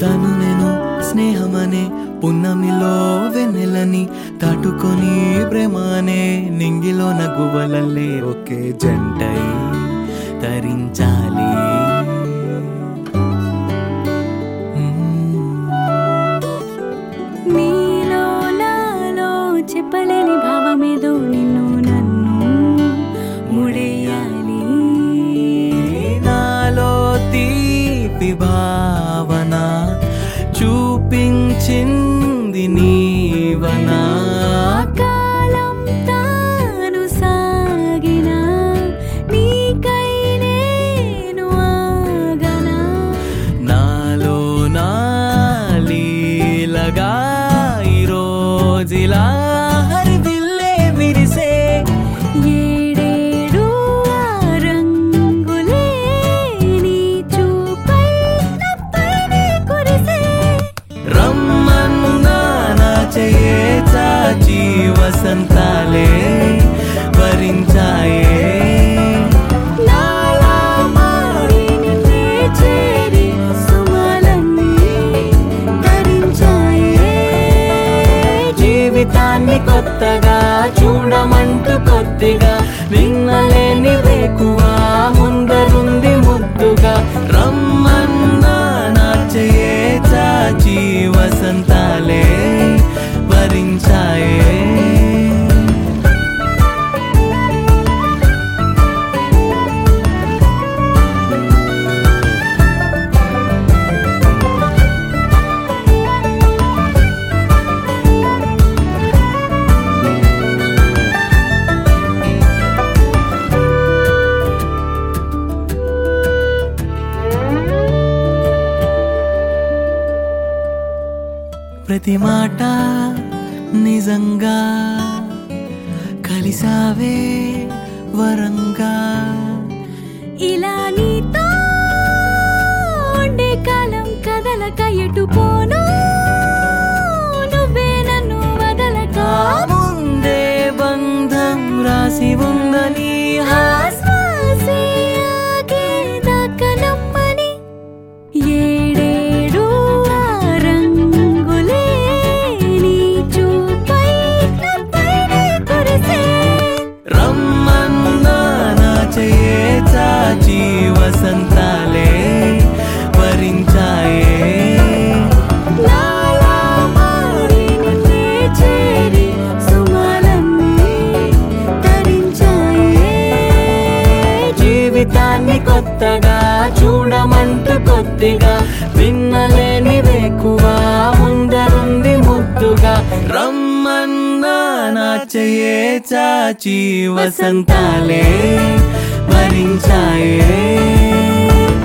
తను నేను స్నేహమనే పున్నమిలో వెన్నెలని దాటుకొని ప్రేమ అనే నింగిలో నగువలల్లే ఒకే జంటై తరించాలి మ్మ్. నీలో నాలో చెప్పలేని భావమేదో నిన్ను నన్ను ముడేయాలి నాలో తీపి భావన చూపించింది నీవనా కాలం తాను సాగిన నీకై నేను ఆగనా నాలో నాలీలగా ఈరోజిలా హరివిల్లే విరిసే ఏడేడు ఆ రంగులే నీ చూపై నాపైనే కురిసే రమ్మన్నా నా చెయ్యే చాచి వసంతాలే వరించాయే నాలా మారి నిన్నే చేరి సుమలన్నీ ధరించాయే జీవితాన్ని కొత్తగా చూడమంటూ కొద్దిగా విన్నలేని వేకువా ముందరుంది ముద్దుగా రమ్మన్నా నా చెయ్యే చాచి వసంతాలే వరించాయే ప్రతి మాట నిజంగా కలిసావే వరంగా ఇలా నీతో ఉండే కాలం కదలక ఎటు పోను నువ్వే నన్ను వదలక ముందే బంధం రాసి ఉందని ఆ శ్వాసే ఆగేదాకా నమ్మని ఏడేడు ఆ రంగులే నీ చూపై నాపైనే కురిసే రమ్మన్నా నా చెయ్యే చాచి వసంతాలే వరించాయే నాలా మారి నిన్నే చేరి సుమలన్నీ ధరించాయే జీవితాన్ని కొత్తగా చూడమంటూ కొద్దిగా విన్నలేని వేకువా ముందరుంది ముద్దుగా రమ్మన్నా నా చెయ్యే చాచి వసంతాలే వరించాయే